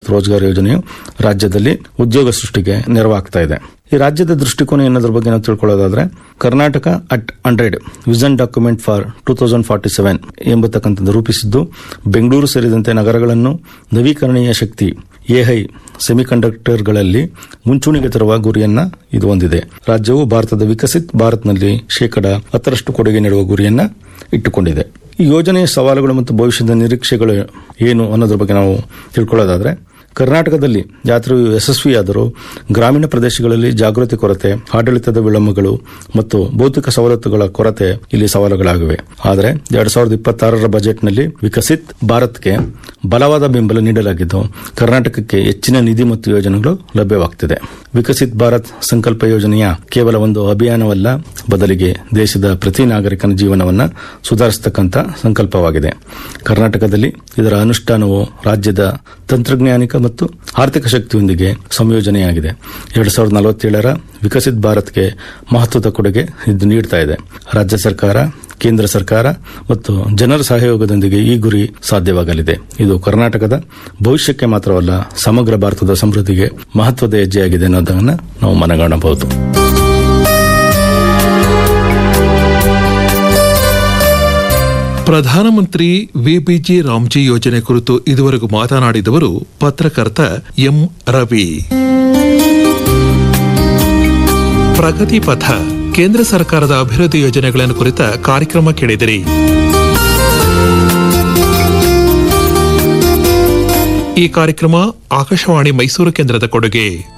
ರೋಜ್ಗಾರ್ ಯೋಜನೆಯು ರಾಜ್ಯದಲ್ಲಿ ಉದ್ಯೋಗ ಸೃಷ್ಟಿಗೆ ನೆರವಾಗ್ತಾ ಇದೆ ಈ ರಾಜ್ಯದ ದೃಷ್ಟಿಕೋನ ಏನದ್ರ ಬಗ್ಗೆ ನಾವು ತಿಳ್ಕೊಳ್ಳೋದಾದ್ರೆ Karnataka at hundred vision document for two thousand forty seven ಎಂಬತಕ್ಕಂಥದ್ದು ರೂಪಿಸಿದ್ದು ಬೆಂಗಳೂರು ಸೇರಿದಂತೆ ನಗರಗಳನ್ನು ನವೀಕರಣೀಯ ಶಕ್ತಿ ಎಐ ಸೆಮಿಕಂಡಕ್ಟರ್ಗಳಲ್ಲಿ ಮುಂಚೂಣಿಗೆ ತರುವ ಗುರಿಯನ್ನ ಇದು ಹೊಂದಿದೆ ರಾಜ್ಯವು ಭಾರತದ ವಿಕಸಿತ್ ಭಾರತ್ನಲ್ಲಿ ಶೇಕಡ ಹತ್ತರಷ್ಟು ಕೊಡುಗೆ ನೀಡುವ ಗುರಿಯನ್ನ ಇಟ್ಟುಕೊಂಡಿದೆ ಈ ಯೋಜನೆಯ ಸವಾಲುಗಳು ಮತ್ತು ಭವಿಷ್ಯದ ನಿರೀಕ್ಷೆಗಳು ಏನು ಅನ್ನೋದ್ರ ಬಗ್ಗೆ ನಾವು ತಿಳ್ಕೊಳ್ಳೋದಾದ್ರೆ ಕರ್ನಾಟಕದಲ್ಲಿ ಯಾತ್ರೆಯು ಯಶಸ್ವಿಯಾದರೂ ಗ್ರಾಮೀಣ ಪ್ರದೇಶಗಳಲ್ಲಿ ಜಾಗೃತಿ ಕೊರತೆ ಆಡಳಿತದ ವಿಳಂಬಗಳು ಮತ್ತು ಭೌತಿಕ ಸವಲತ್ತುಗಳ ಕೊರತೆ ಇಲ್ಲಿ ಸವಾಲುಗಳಾಗಿವೆ ಆದರೆ ಎರಡ್ ಸಾವಿರದ ಇಪ್ಪತ್ತಾರರ ಬಜೆಟ್ನಲ್ಲಿ ವಿಕಸಿತ್ ಭಾರತ್ಗೆ ಬಲವಾದ ಬೆಂಬಲ ನೀಡಲಾಗಿದ್ದು ಕರ್ನಾಟಕಕ್ಕೆ ಹೆಚ್ಚಿನ ನಿಧಿ ಮತ್ತು ಯೋಜನೆಗಳು ಲಭ್ಯವಾಗುತ್ತಿದೆ ವಿಕಸಿತ್ ಭಾರತ್ ಸಂಕಲ್ಪ ಯೋಜನೆಯ ಕೇವಲ ಒಂದು ಅಭಿಯಾನವಲ್ಲ ಬದಲಿಗೆ ದೇಶದ ಪ್ರತಿ ನಾಗರಿಕನ ಜೀವನವನ್ನು ಸುಧಾರಿಸತಕ್ಕಂಥ ಸಂಕಲ್ಪವಾಗಿದೆ ಕರ್ನಾಟಕದಲ್ಲಿ ಇದರ ಅನುಷ್ಠಾನವು ರಾಜ್ಯದ ತಂತ್ರಜ್ಞಾನಿಕ ಮತ್ತು ಆರ್ಥಿಕ ಶಕ್ತಿಯೊಂದಿಗೆ ಸಂಯೋಜನೆಯಾಗಿದೆ ಎರಡ್ ಸಾವಿರದ ನಲವತ್ತೇಳರ ವಿಕಸಿತ್ ಭಾರತ್ಗೆ ಮಹತ್ವದ ಕೊಡುಗೆ ಇದು ನೀಡ್ತಾ ಇದೆ ರಾಜ್ಯ ಸರ್ಕಾರ ಕೇಂದ್ರ ಸರ್ಕಾರ ಮತ್ತು ಜನರ ಸಹಯೋಗದೊಂದಿಗೆ ಈ ಗುರಿ ಸಾಧ್ಯವಾಗಲಿದೆ ಇದು ಕರ್ನಾಟಕದ ಭವಿಷ್ಯಕ್ಕೆ ಮಾತ್ರವಲ್ಲ ಸಮಗ್ರ ಭಾರತದ ಸಮೃದ್ಧಿಗೆ ಮಹತ್ವದ ಹೆಜ್ಜೆಯಾಗಿದೆ ಅನ್ನೋದನ್ನು ನಾವು ಮನಗಾಣಬಹುದು ಪ್ರಧಾನಮಂತ್ರಿ ವಿಬಿಜಿ ರಾಮ್ಜಿ ಯೋಜನೆ ಕುರಿತು ಇದುವರೆಗೂ ಮಾತನಾಡಿದವರು ಪತ್ರಕರ್ತ ಎಂ ರವಿ ಪ್ರಗತಿ ಪಥ ಕೇಂದ್ರ ಸರ್ಕಾರದ ಅಭಿವೃದ್ಧಿ ಯೋಜನೆಗಳನ್ನು ಕುರಿತ ಕಾರ್ಯಕ್ರಮ ಕೇಳಿದಿರಿ ಈ ಕಾರ್ಯಕ್ರಮ ಆಕಾಶವಾಣಿ ಮೈಸೂರು ಕೇಂದ್ರದ ಕೊಡುಗೆ